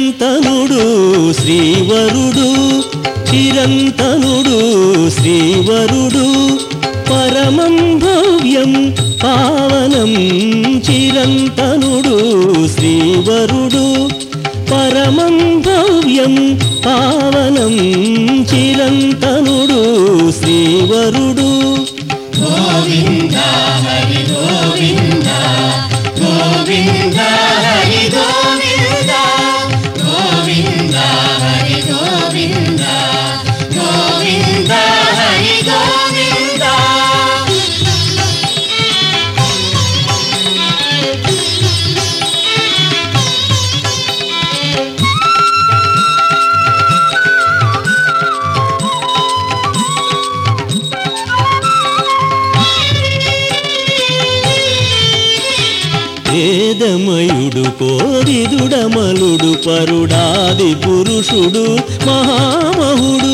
చిరంతనుడు శ్రీవరుడు చిరంతనుడు శ్రీవరుడు పరమం భవ్యం పావనం చిరంతనుడు శ్రీవరుడు పరమం భవ్యం పావనం చిరంతనుడు శ్రీవరుడు గోవింద హరి గోవింద గోవింద హరి గోవింద గోవింద హరి గోవింద గోవింద హరి గోవింద వేదమయుడు కోరిదుడమలుడు పరుడాది పురుషుడు మహామహుడు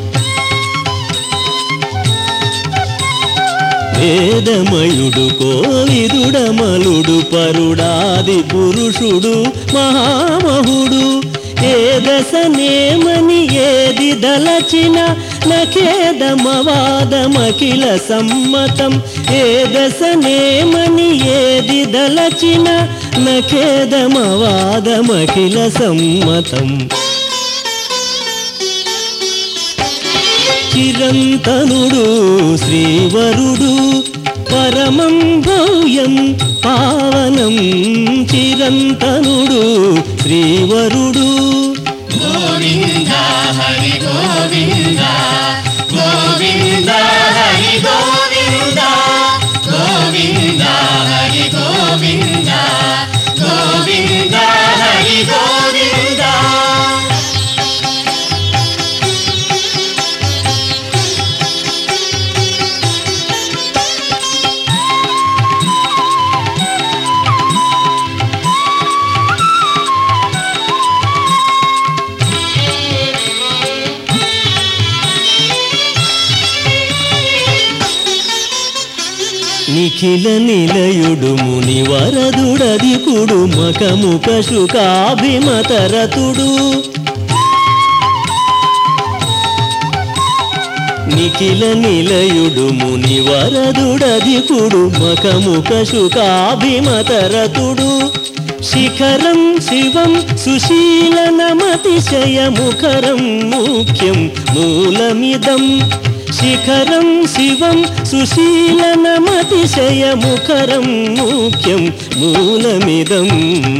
వేదమయుడు కోవిదుడమలుడు పరుడాది పురుషుడు మహామహుడు ఏ దశనేమని ఏది దలచిన నఖేదమవాదమఖిల సమ్మతం ఏ దశనేమని ఏది దలచిన నఖేదమవాదమఖిల సమ్మతం చిరంతనుడు శ్రీవరుడు పరమం భవ్యం పావనం చిరంతనుడు శ్రీవరుడు గోవింద హరి గోవింద గోవింద హరి గోవింద గోవింద హరి గోవింద గోవింద హరి గోవింద నిఖిల నిలయుడు ముని వరదుడదికుడు మకముక శుకాభిమతరతుడు నిఖిల నిలయుడు ముని వరదుడదికుడు మకముక శుకాభిమతరతుడు శిఖరం శివం సుశీలనమతిశయముఖరం ముఖ్యం మూలమిదం శిఖరం శివం సుశీలనమతిశయముఖరం ముఖ్యం మూలమిదం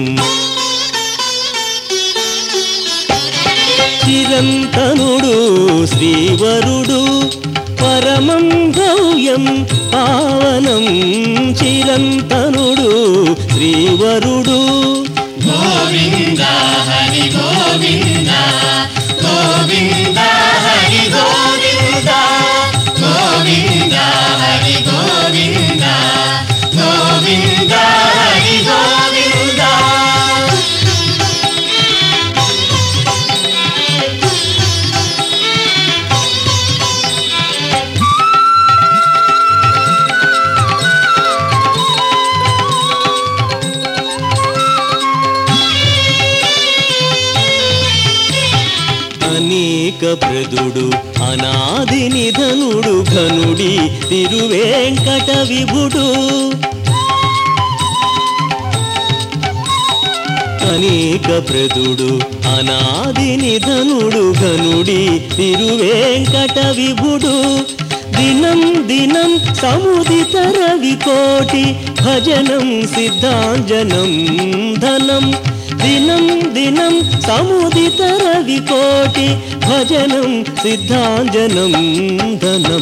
చిరంతనుడు శ్రీవరుడు పరమం భవ్యం పావనం చిరంతనుడు శ్రీవరుడు గోవింద హరి గోవింద గోవింద హరి గోవింద గోవింద హరి గోవింద గోవింద హరి గోవింద అనేక ప్రదుడు అనాది నిధనుడు ఘనుడి తిరువేంకట విభుడు అనేక ప్రదుడు అనాది నిధనుడు ఘనుడి తిరువేంకట విభుడు దినం దినం సముదిత రవి కోటి భజనం సిద్ధాంజనం ధనం దినం దినం సముదిత రవి కోటి భజనం సిద్ధాంజనం ధనం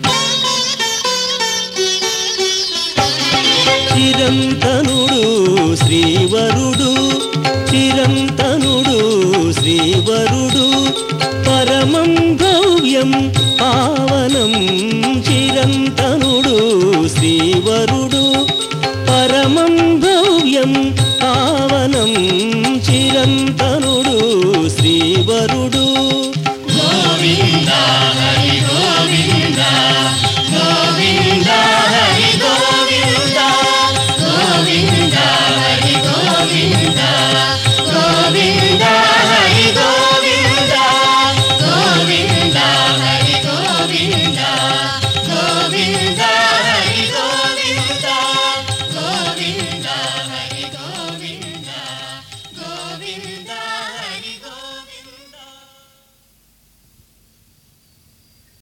చిరంతనుడు శ్రీవరుడు చిరంతనుడు శ్రీవరుడు పరమం భవ్యం పావనం చిరంతనుడు శ్రీవరుడు పరమం భవ్యం పావనం చిరంతనుడు శ్రీవరుడు గోవింద హరి గోవింద గోవింద హరి గోవింద గోవింద హరి గోవింద